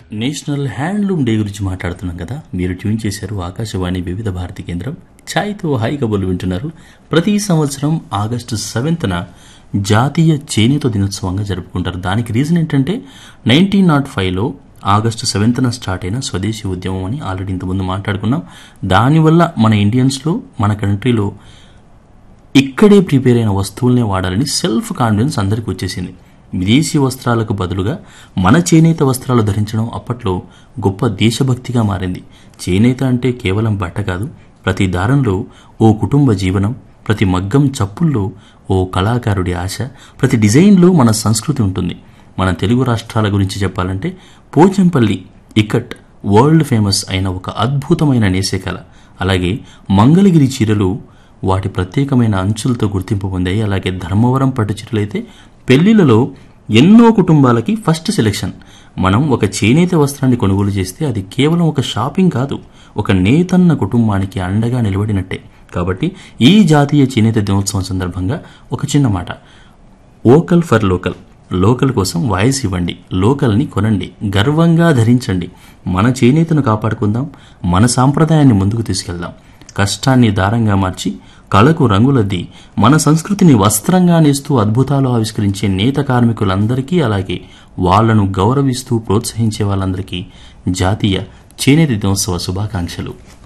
national handloom day గురించి మాట్లాడుతున్నాం కదా మీరు ట్యూన్ చేశారు ఆకాశవాణి వివిధ భారతి కేంద్రం ఛాయ్తో హాయి కబుర్లు వింటున్నారు ప్రతి సంవత్సరం ఆగస్టు సెవెంత్న జాతీయ చేనేత దినోత్సవంగా జరుపుకుంటారు దానికి రీజన్ ఏంటంటే నైన్టీన్ నాట్ ఫైవ్లో ఆగస్టు సెవెంత్న స్టార్ట్ అయిన స్వదేశీ ఉద్యమం అని ఆల్రెడీ ఇంతకుముందు మాట్లాడుకున్నాం దానివల్ల మన ఇండియన్స్లో మన కంట్రీలో ఇక్కడే ప్రిపేర్ అయిన వస్తువుల్నే వాడాలని సెల్ఫ్ కాన్ఫిడెన్స్ అందరికీ వచ్చేసింది విదేశీ వస్త్రాలకు బదులుగా మన చేనేత వస్త్రాలు ధరించడం అప్పట్లో గొప్ప దేశభక్తిగా మారింది చేనేత అంటే కేవలం బట్ట కాదు ప్రతి దారంలో ఓ కుటుంబ జీవనం ప్రతి మగ్గం చప్పుల్లో ఓ కళాకారుడి ఆశ ప్రతి డిజైన్లో మన సంస్కృతి ఉంటుంది మన తెలుగు రాష్ట్రాల గురించి చెప్పాలంటే పోచంపల్లి ఇక్కట్ వరల్డ్ ఫేమస్ అయిన ఒక అద్భుతమైన నేసేకళ అలాగే మంగళగిరి చీరలు వాటి ప్రత్యేకమైన అంచులతో గుర్తింపు పొందాయి అలాగే ధర్మవరం పట్టు చీరలైతే పెళ్లిళ్లలో ఎన్నో కుటుంబాలకి ఫస్ట్ సెలెక్షన్ మనం ఒక చేనేత వస్త్రాన్ని కొనుగోలు చేస్తే అది కేవలం ఒక షాపింగ్ కాదు ఒక నేతన్న కుటుంబానికి అండగా నిలబడినట్టే కాబట్టి ఈ జాతీయ చేనేత దినోత్సవం సందర్భంగా ఒక చిన్న మాట ఓకల్ ఫర్ లోకల్ లోకల్ కోసం వాయిస్ ఇవ్వండి లోకల్ని కొనండి గర్వంగా ధరించండి మన చేనేతను కాపాడుకుందాం మన సాంప్రదాయాన్ని ముందుకు తీసుకెళ్దాం కష్టాన్ని దారంగా మార్చి కళకు రంగులద్ది మన సంస్కృతిని వస్త్రంగా నేస్తూ అద్భుతాలు ఆవిష్కరించే నేత కార్మికులందరికీ అలాగే వాళ్లను గౌరవిస్తూ ప్రోత్సహించే వాళ్ళందరికీ జాతీయ చేనేత దినోత్సవ శుభాకాంక్షలు